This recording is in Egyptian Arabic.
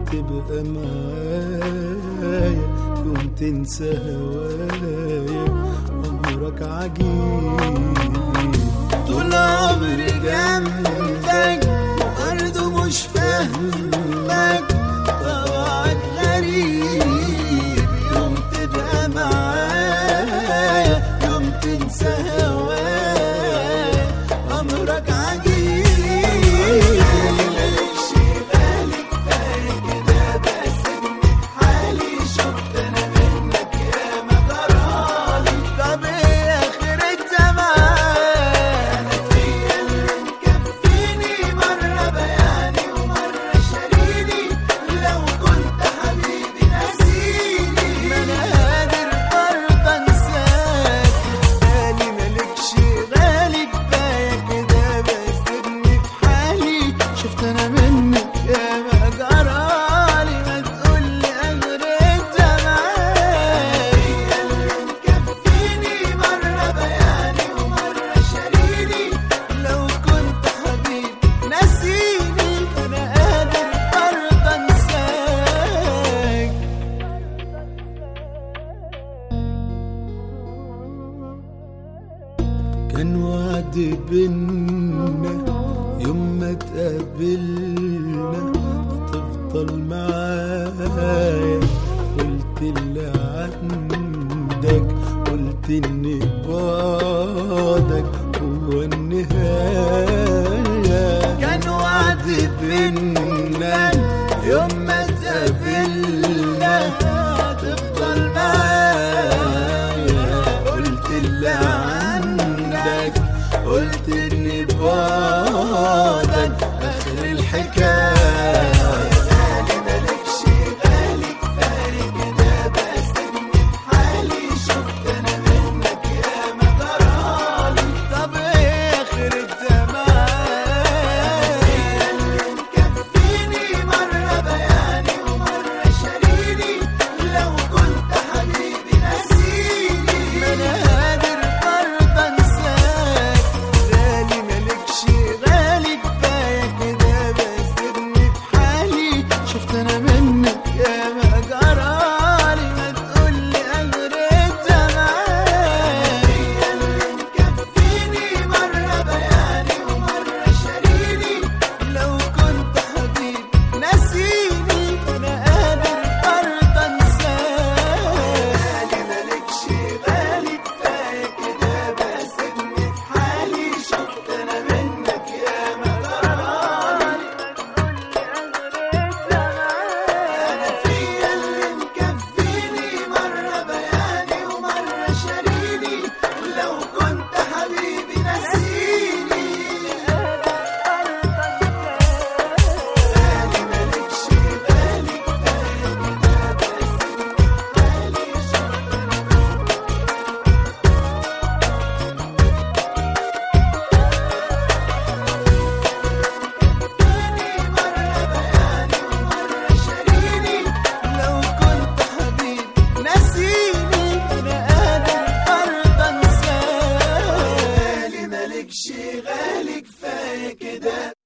تبقى معايا يوم تنسى هوايا أمرك عجيب طول عمري جنبك برضه مش فاهمك طبعك غريب يوم تبقى معايا يوم تنسى هوايا أمرك عجيب مالكش بالك كفاية كده بسيبني في حالي شفت أنا منك يا ما جرالي طب إيه آخرتها معاك أنا فيا اللي مكفيني مرة بياني ومرة شاريني لو كنت حبيبي ناسيني ما أنا قادر برضه أنساك بالي مالكش غالي كفاية كده بسيبني في حالي شفت أنا منك يا ما جرالي ما تقولي آخرتها معاك هي اللي مكفيني مرة بياني ومرة شاريني لو كنت حبيبي ناسيني أنا قادر برضه أنساك كان وعد بينا يوم ما تقابلنا تفضل معايا قلت اللي عندك قلت ان بعدك هو النهاية كان وعد بينا يوم ما تقابلنا تفضل معايا قلت اللي عندك قلت اني بعدك اخر الحكايه غالي مالكش غالي كفايه كده بسيبني في حالي شفت انا منك يا ما جرالي طب ايه اخرتها معاك اللي مكفيني مره بياني ومره شاريني لو كنت حبيبي ناسيني ما انا قادر برضه انساك غالي مالكش غالي كفايه كده بسيبني في حالي شفت انا منك يا ما جرالي ما تقولي اخرتها معاك هي اللي مكفيني مره بياني ومره شاريني لو كنت حبيبي ناسيني انا قادر برضه انساك غالي مالكش غالي كفايه كده بسيبني في حالي شفت انا منك يا ما جرالي انا فيا اللي مكفيني مره بياني ومره شاريني لو كنت حبيبي ناسيني غالي مالكش غالي كفايه كده بسيبني في حالي شفت لو كنت حبيبي ناسيني انا قادر برضه انساك غالي مالكش غالي كفايه كده